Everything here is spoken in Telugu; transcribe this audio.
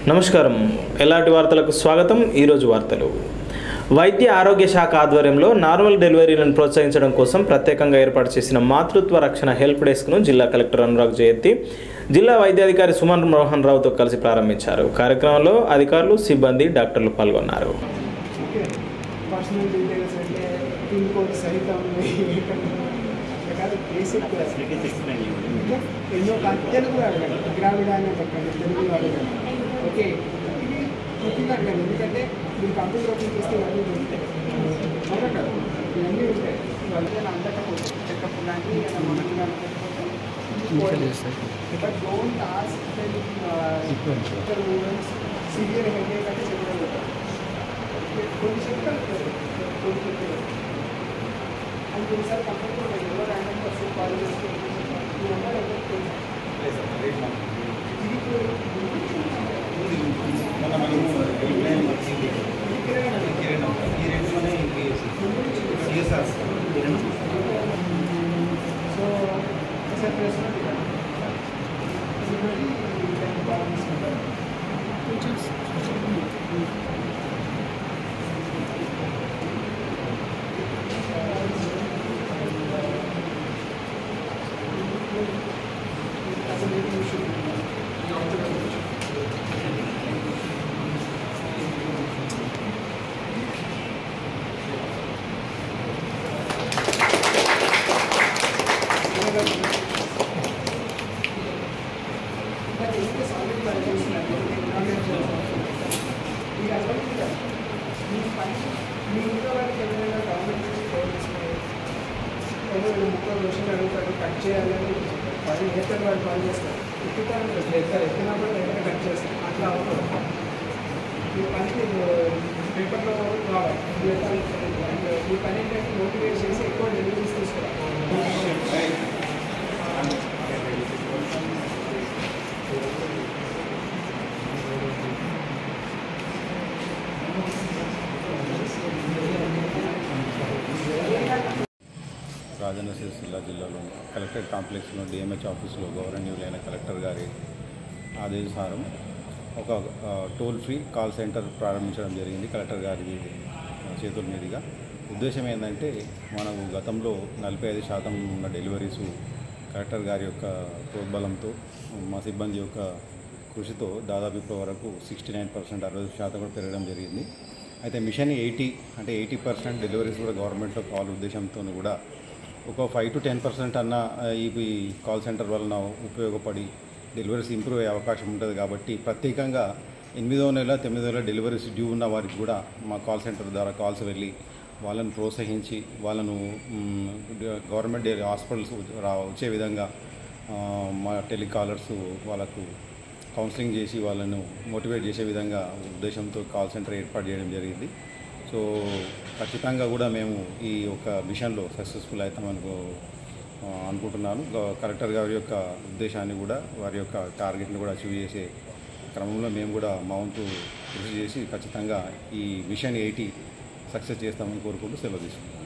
నమస్కారం ఎలాంటి వార్తలకు స్వాగతం ఈరోజు వార్తలు వైద్య ఆరోగ్య శాఖ ఆధ్వర్యంలో నార్మల్ డెలివరీలను ప్రోత్సహించడం కోసం ప్రత్యేకంగా ఏర్పాటు చేసిన మాతృత్వ రక్షణ హెల్ప్ డెస్క్ను జిల్లా కలెక్టర్ అనురాగ్ జయంతి జిల్లా వైద్యాధికారి సుమన్ మోహన్ రావుతో కలిసి ప్రారంభించారు కార్యక్రమంలో అధికారులు సిబ్బంది డాక్టర్లు పాల్గొన్నారు ఓకే పర్సనల్ డీటెయిల్స్ అంటే పిన్ కోడ్ సహితం కాదు బేసిక్ ఓకే ఎన్నో కాదు తెలుగు అడగండి గ్రామీణ అనే చెప్పండి తెలుగులో అడగండి ఓకే ఇది ముఖ్యంగా అడగండి ఎందుకంటే మీరు కంప్యూటర్ ఓపెన్ చేస్తే ఇవన్నీ ఉంటాయి అవునా కదా ఇవన్నీ ఉంటాయి వాళ్ళకి అందకపోతే చెకప్ లాంటి మనకి but don't ask severe headache అంటే చెప్పడం కొన్ని చెప్తారు కొన్ని చెప్తారు అండ్ కొన్నిసార్లు కంపెనీ ఎవరు ర్యాండమ్ పర్సన్ కాల్ చేస్తే ఈ నెంబర్ ఎవరు సో ఒకసారి ప్రెసిడెంట్ మీ ఇంట్లో వాళ్ళకి ఏమైనా గవర్నమెంట్ ఏదో ముక్కలు రోజులు అడుగుతాడు కట్ చేయాలని పది హెక్టర్ వాళ్ళు కాల్ చేస్తారు ఎక్కుతాను ఎక్కడ ఎక్కినా కూడా ఎక్కడ కట్ చేస్తారు అట్లా అవుతుంది ఈ పనికి పేపర్లో రావాలి ఈ పని ఏంటంటే మోటివేట్ చేసి ఎక్కువ డెలివరీస్ తీసుకురావాలి రాజన్న సిరిసిల్ల జిల్లాలో కలెక్టరేట్ కాంప్లెక్స్లో డిఎంహెచ్ ఆఫీసులో గౌరవనీయులైన కలెక్టర్ గారి ఆదేశానుసారం ఒక ఆ, టోల్ ఫ్రీ కాల్ సెంటర్ ప్రారంభించడం జరిగింది కలెక్టర్ గారి ఆ, చేతుల మీదుగా ఉద్దేశం ఏంటంటే మనకు గతంలో నలభై ఐదు శాతం ఉన్న డెలివరీసు కలెక్టర్ గారి యొక్క ప్రోద్బలంతో మా సిబ్బంది యొక్క కృషితో దాదాపు ఇప్పటి వరకు సిక్స్టీ నైన్ పర్సెంట్ అరవై శాతం కూడా పెరగడం జరిగింది అయితే మిషన్ ఎయిటీ అంటే ఎయిటీ పర్సెంట్ డెలివరీస్ కూడా గవర్నమెంట్లో కాల్ ఉద్దేశంతో కూడా ఒక ఫైవ్ టు టెన్ పర్సెంట్ అన్న ఆ, ఈ కాల్ సెంటర్ వలన ఉపయోగపడి డెలివరీస్ ఇంప్రూవ్ అయ్యే అవకాశం ఉంటుంది కాబట్టి ప్రత్యేకంగా ఎనిమిదో నెల తొమ్మిదో నెల డెలివరీస్ డ్యూ ఉన్న వారికి కూడా మా కాల్ సెంటర్ ద్వారా కాల్స్ వెళ్ళి వాళ్ళని ప్రోత్సహించి వాళ్ళను మ్, గవర్నమెంట్ డే- హాస్పిటల్స్ రా వచ్చే విధంగా ఆ, మా టెలికాలర్స్ వాళ్ళకు కౌన్సిలింగ్ చేసి వాళ్ళను మోటివేట్ చేసే విధంగా ఉద్దేశంతో కాల్ సెంటర్ ఏర్పాటు చేయడం జరిగింది సో ఖచ్చితంగా కూడా మేము ఈ యొక్క మిషన్లో సక్సెస్ఫుల్ అవుతామని ఆ, అనుకుంటున్నాను గ- కలెక్టర్ గారి యొక్క ఉద్దేశాన్ని కూడా వారి యొక్క టార్గెట్ని కూడా అచీవ్ చేసే క్రమంలో మేము కూడా మా వంతు కృషి చేసి ఖచ్చితంగా ఈ మిషన్ ఎయిటీ సక్సెస్ చేస్తామని కోరుకుంటూ సెలవు తీసుకుంటాం